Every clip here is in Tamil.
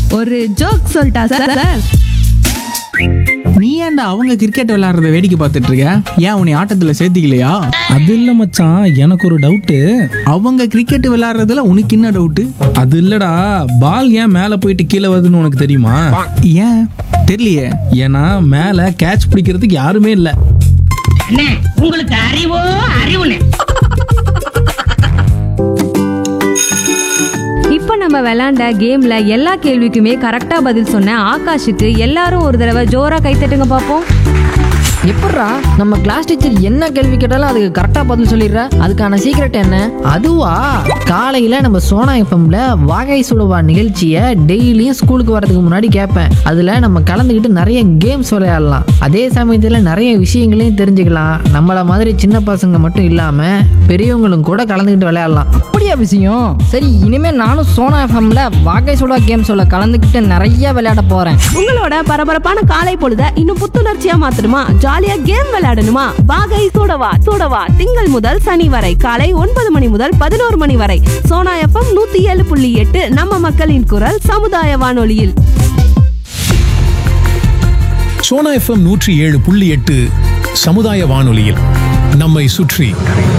ஒரு ஜோக் சொல்லிட்டா சார் சார் நீ ஏன்டா அவங்க கிரிக்கெட் விளையாடுறத வேடிக்கை பார்த்துட்டு இருக்க ஏன் உன்னை ஆட்டத்துல சேர்த்திக்கலையா அது இல்லை மச்சான் எனக்கு ஒரு டவுட்டு அவங்க கிரிக்கெட் விளையாடுறதுல உனக்கு என்ன டவுட்டு அது இல்லடா பால் ஏன் மேலே போயிட்டு கீழே வருதுன்னு உனக்கு தெரியுமா ஏன் தெரியலையே ஏன்னா மேலே கேட்ச் பிடிக்கிறதுக்கு யாருமே இல்லை அண்ணே உங்களுக்கு அறிவோ அறிவுனே இப்போ நம்ம விளையாண்ட கேம்ல எல்லா கேள்விக்குமே கரெக்டா பதில் சொன்ன ஆகாஷுக்கு எல்லாரும் ஒரு தடவை ஜோரா கைத்தட்டுங்க பார்ப்போம் எப்பட்றா நம்ம கிளாஸ் டீச்சர் என்ன கேள்வி கேட்டாலும் அதுக்கு கரெக்டாக பதில் சொல்லிடுற அதுக்கான சீக்ரெட் என்ன அதுவா காலையில் நம்ம சோனா எஃப்எம்ல வாகை சுடுவா நிகழ்ச்சியை டெய்லியும் ஸ்கூலுக்கு வரதுக்கு முன்னாடி கேட்பேன் அதில் நம்ம கலந்துக்கிட்டு நிறைய கேம்ஸ் விளையாடலாம் அதே சமயத்தில் நிறைய விஷயங்களையும் தெரிஞ்சுக்கலாம் நம்மள மாதிரி சின்ன பசங்க மட்டும் இல்லாமல் பெரியவங்களும் கூட கலந்துக்கிட்டு விளையாடலாம் அப்படியா விஷயம் சரி இனிமே நானும் சோனா எஃப்எம்ல வாகை சுடா கேம்ஸோட கலந்துக்கிட்டு நிறைய விளையாட போறேன் உங்களோட பரபரப்பான காலை பொழுத இன்னும் புத்துணர்ச்சியா மாத்தணுமா ஜாலியா கேம் விளையாடணுமா வாகை சூடவா சூடவா திங்கள் முதல் சனி வரை காலை ஒன்பது மணி முதல் பதினோரு மணி வரை சோனா எஃப்எம் நூத்தி ஏழு புள்ளி எட்டு நம்ம மக்களின் குரல் சமுதாய வானொலியில் சோனா எஃப்எம் நூற்றி ஏழு புள்ளி எட்டு சமுதாய வானொலியில் நம்மை சுற்றி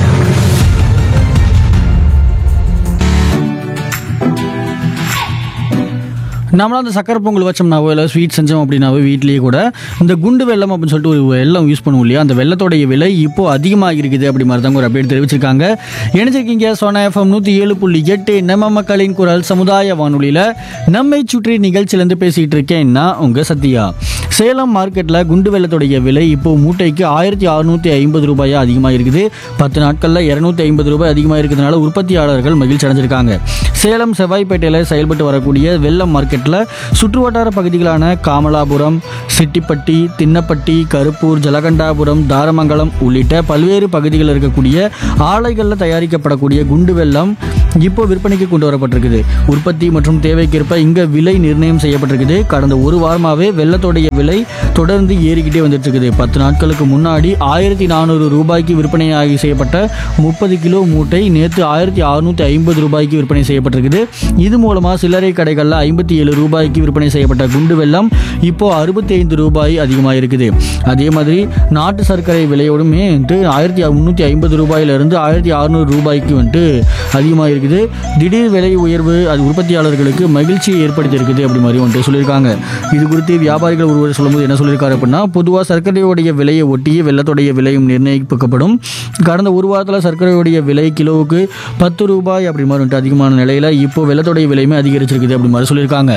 நம்மளாம் அந்த சக்கரை பொங்கல் வச்சோம்னாவோ இல்லை ஸ்வீட் செஞ்சோம் அப்படின்னாவோ வீட்லேயே கூட இந்த குண்டு வெள்ளம் அப்படின்னு சொல்லிட்டு ஒரு வெள்ளம் யூஸ் பண்ணுவோம் இல்லையா அந்த வெள்ளத்தோடைய விலை இப்போ அதிகமாக இருக்குது அப்படி மாதிரி தான் ஒரு அப்டேட் தெரிவிச்சிருக்காங்க இணைச்சிருக்கீங்க சோனா எஃப்எம் நூற்றி ஏழு புள்ளி எட்டு நம்ம மக்களின் குரல் சமுதாய வானொலியில் நம்மை சுற்றி நிகழ்ச்சியிலேருந்து பேசிகிட்டு இருக்கேன் நான் உங்கள் சத்யா சேலம் மார்க்கெட்டில் குண்டு வெள்ளத்தோடைய விலை இப்போ மூட்டைக்கு ஆயிரத்தி அறுநூற்றி ஐம்பது ரூபாயா அதிகமாக இருக்குது பத்து நாட்களில் இரநூத்தி ஐம்பது ரூபாய் அதிகமாக இருக்கிறதுனால உற்பத்தியாளர்கள் மகிழ்ச்சி அடைஞ்சிருக்காங்க சேலம் செவ்வாய்ப்பேட்டையில் செயல்பட்டு வரக்கூடிய வெள்ளம் மார்க்கெட்டில் சுற்றுவட்டார பகுதிகளான காமலாபுரம் சிட்டிப்பட்டி தின்னப்பட்டி கருப்பூர் ஜலகண்டாபுரம் தாரமங்கலம் உள்ளிட்ட பல்வேறு பகுதிகளில் இருக்கக்கூடிய ஆலைகளில் தயாரிக்கப்படக்கூடிய குண்டு வெள்ளம் இப்போ விற்பனைக்கு கொண்டு வரப்பட்டிருக்குது உற்பத்தி மற்றும் தேவைக்கேற்ப இங்கே விலை நிர்ணயம் செய்யப்பட்டிருக்குது கடந்த ஒரு வாரமாகவே வெள்ளத்தோடைய விலை தொடர்ந்து ஏறிக்கிட்டே வந்துட்டு இருக்குது பத்து நாட்களுக்கு முன்னாடி ஆயிரத்தி நானூறு ரூபாய்க்கு விற்பனையாகி செய்யப்பட்ட முப்பது கிலோ மூட்டை நேற்று ஆயிரத்தி அறுநூத்தி ஐம்பது ரூபாய்க்கு விற்பனை செய்யப்பட்டிருக்குது இது மூலமாக சில்லறை கடைகளில் ஐம்பத்தி ஏழு ரூபாய்க்கு விற்பனை செய்யப்பட்ட குண்டு வெள்ளம் இப்போ அறுபத்தி ஐந்து ரூபாய் அதிகமாக இருக்குது அதே மாதிரி நாட்டு சர்க்கரை விலையோடுமே வந்துட்டு ஆயிரத்தி முந்நூற்றி ஐம்பது ரூபாயிலிருந்து ஆயிரத்தி அறுநூறு ரூபாய்க்கு வந்துட்டு அதிகமாக இருக்குது திடீர் விலை உயர்வு அது உற்பத்தியாளர்களுக்கு மகிழ்ச்சியை ஏற்படுத்தி இருக்குது அப்படி மாதிரி வந்துட்டு சொல்லியிருக்காங்க இது குறித்து வியாபாரிகள் ஒருவர் சொல்லும்போது என்ன சொல்லியிருக்காரு அப்படின்னா பொதுவாக சர்க்கரையோடைய விலையை ஒட்டியே வெள்ளத்தோடைய விலையும் நிர்ணயிக்கப்படும் கடந்த ஒரு வாரத்தில் சர்க்கரையோடைய விலை கிலோவுக்கு பத்து ரூபாய் அப்படி மாதிரி வந்துட்டு அதிகமான நிலையில் இப்போ வெள்ளத்தோடைய விலையுமே அதிகரிச்சிருக்குது அப்படி மாதிரி சொல்லியிருக்காங்க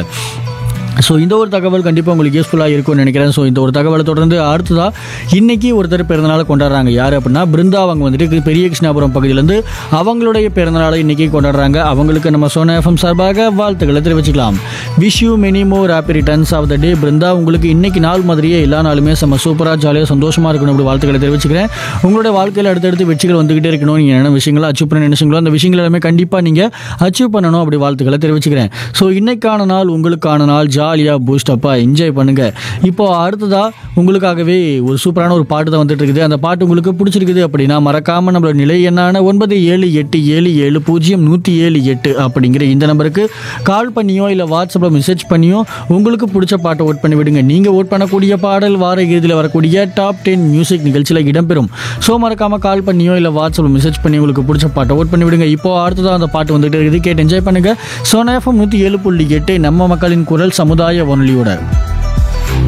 ஸோ இந்த ஒரு தகவல் கண்டிப்பாக உங்களுக்கு யூஸ்ஃபுல்லாக இருக்கும்னு நினைக்கிறேன் ஸோ இந்த ஒரு தகவலை தொடர்ந்து அடுத்ததாக இன்னைக்கு ஒருத்தர் பிறந்தநாளை கொண்டாடுறாங்க யார் அப்படின்னா பிருந்தா அவங்க வந்துட்டு பெரிய கிருஷ்ணாபுரம் பகுதியிலேருந்து அவங்களுடைய பிறந்தநாளை இன்னைக்கு கொண்டாடுறாங்க அவங்களுக்கு நம்ம சோனா எஃப்எம் சார்பாக வாழ்த்துக்களை தெரிவிச்சுக்கலாம் wish you many more happy returns of the day Brinda உங்களுக்கு இன்னைக்கு நாள் மாதிரியே எல்லா நாளுமே செம்ம சூப்பராக ஜாலியாக சந்தோஷமாக இருக்கணும் அப்படி வாழ்த்துக்களை தெரிவிச்சுக்கிறேன் உங்களுடைய வாழ்க்கையில் அடுத்தடுத்து வெற்றிகள் வந்துகிட்டே இருக்கணும் நீங்கள் என்ன விஷயங்களை அச்சீவ் பண்ண நினைச்சீங்களோ அந்த விஷயங்கள் எல்லாமே கண்டிப்பாக நீங்கள் அச்சீவ் பண்ணணும் அப்படி வாழ்த்துக்களை தெரிவிச்சுக்கிறேன் ஸோ இன்னைக்கான நாள் உங்களுக்கான நாள் ஜாலியாக பூஸ்டப்பாக என்ஜாய் பண்ணுங்க இப்போ அடுத்ததா உங்களுக்காகவே ஒரு சூப்பரான ஒரு பாட்டு தான் வந்துட்டு இருக்குது அந்த பாட்டு உங்களுக்கு பிடிச்சிருக்குது அப்படின்னா மறக்காம நம்மளோட நிலை என்னான ஒன்பது ஏழு எட்டு ஏழு ஏழு பூஜ்ஜியம் நூற்றி ஏழு எட்டு அப்படிங்கிற இந்த நம்பருக்கு கால் பண்ணியோ இல்லை வாட்ஸ்அப்பில் மெசேஜ் பண்ணியோ உங்களுக்கு பிடிச்ச பாட்டை ஓட் பண்ணி விடுங்க நீங்கள் ஓட் பண்ணக்கூடிய பாடல் வார இறுதியில் வரக்கூடிய டாப் டென் மியூசிக் நிகழ்ச்சியில் இடம்பெறும் ஸோ மறக்காம கால் பண்ணியோ இல்லை வாட்ஸ்அப்பில் மெசேஜ் பண்ணி உங்களுக்கு பிடிச்ச பாட்டை ஓட் பண்ணி விடுங்க இப்போ அடுத்ததாக அந்த பாட்டு வந்துட்டு இருக்குது கேட்டு என்ஜாய் பண்ணுங்க சோனா எஃப்எம் நூற்றி ஏழு புள்ளி எட்டு நம்ம மக்களின் குரல் சமுதாய வானொலியோட